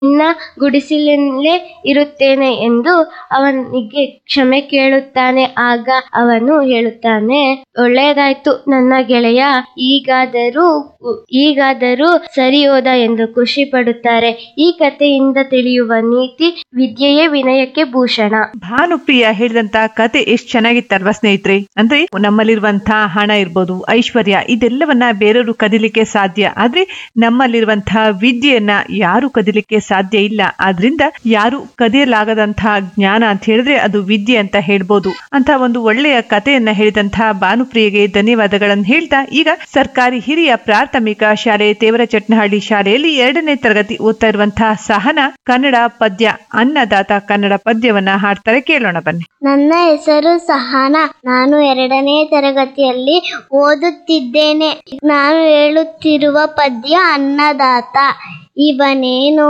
ನಿನ್ನ ಗುಡಿಸಲಲ್ಲೇ ಇರುತ್ತೇನೆ ಎಂದು ಅವನಿಗೆ ಕ್ಷಮೆ ಕೇಳುತ್ತಾನೆ ಆಗ ಅವನು ಹೇಳುತ್ತಾನೆ ಒಳ್ಳೆಯದಾಯ್ತು ನನ್ನ ಗೆಳೆಯ ಈಗಾದರೂ ಈಗಾದರೂ ಸರಿ ಹೋದ ಎಂದು ಖುಷಿ ಪಡುತ್ತಾರೆ ಈ ಕಥೆಯಿಂದ ತಿಳಿಯುವ ನೀತಿ ವಿದ್ಯೆಯೇ ವಿನಯಕ್ಕೆ ಭೂಷಣ ಭಾನುಪ್ರಿಯ ಹೇಳಿದಂತ ಕತೆ ಎಷ್ಟ್ ಚೆನ್ನಾಗಿತ್ತಲ್ವಾ ಸ್ನೇಹಿತರೆ ಅಂದ್ರೆ ನಮ್ಮಲ್ಲಿರುವಂತಹ ಹಣ ಇರ್ಬೋದು ಐಶ್ವರ್ಯ ಇದೆಲ್ಲವನ್ನ ಬೇರೆಯವರು ಕದಿಲಿಕ್ಕೆ ಸಾಧ್ಯ ಆದ್ರೆ ನಮ್ಮಲ್ಲಿರುವಂತಹ ವಿದ್ಯೆಯನ್ನ ಯಾರು ಕದಿಲಿಕ್ಕೆ ಸಾಧ್ಯ ಇಲ್ಲ ಆದ್ರಿಂದ ಯಾರು ಕದಿಯಲಾಗದಂತಹ ಜ್ಞಾನ ಅಂತ ಹೇಳಿದ್ರೆ ಅದು ವಿದ್ಯೆ ಅಂತ ಹೇಳ್ಬೋದು ಅಂತ ಒಂದು ಒಳ್ಳೆಯ ಕಥೆಯನ್ನ ಹೇಳಿದಂತಹ ಭಾನುಪ್ರಿಯಗೆ ಧನ್ಯವಾದಗಳನ್ನು ಹೇಳ್ತಾ ಈಗ ಸರ್ಕಾರಿ ಹಿರಿಯ ಪ್ರಾಥಮಿಕ ಶಾಲೆ ತೇವರಚಟ್ನಹಳ್ಳಿ ಶಾಲೆಯಲ್ಲಿ ಎರಡನೇ ತರಗತಿ ಓದ್ತಾ ಇರುವಂತಹ ಸಹನ ಕನ್ನಡ ಪದ್ಯ ಅನ್ನದಾತ ಕನ್ನಡ ಪದ್ಯವನ್ನ ಹಾಡ್ತಾರೆ ಕೇಳೋಣ ಬನ್ನಿ ನನ್ನ ಹೆಸರು ಸಹನ ನಾನು ಎರಡನೇ ತರಗತಿಯಲ್ಲಿ ಓದುತ್ತಿದ್ದೇನೆ ನಾನು ಹೇಳುತ್ತಿರುವ ಪದ್ಯ ಅನ್ನದಾತ ಇವನೇನೋ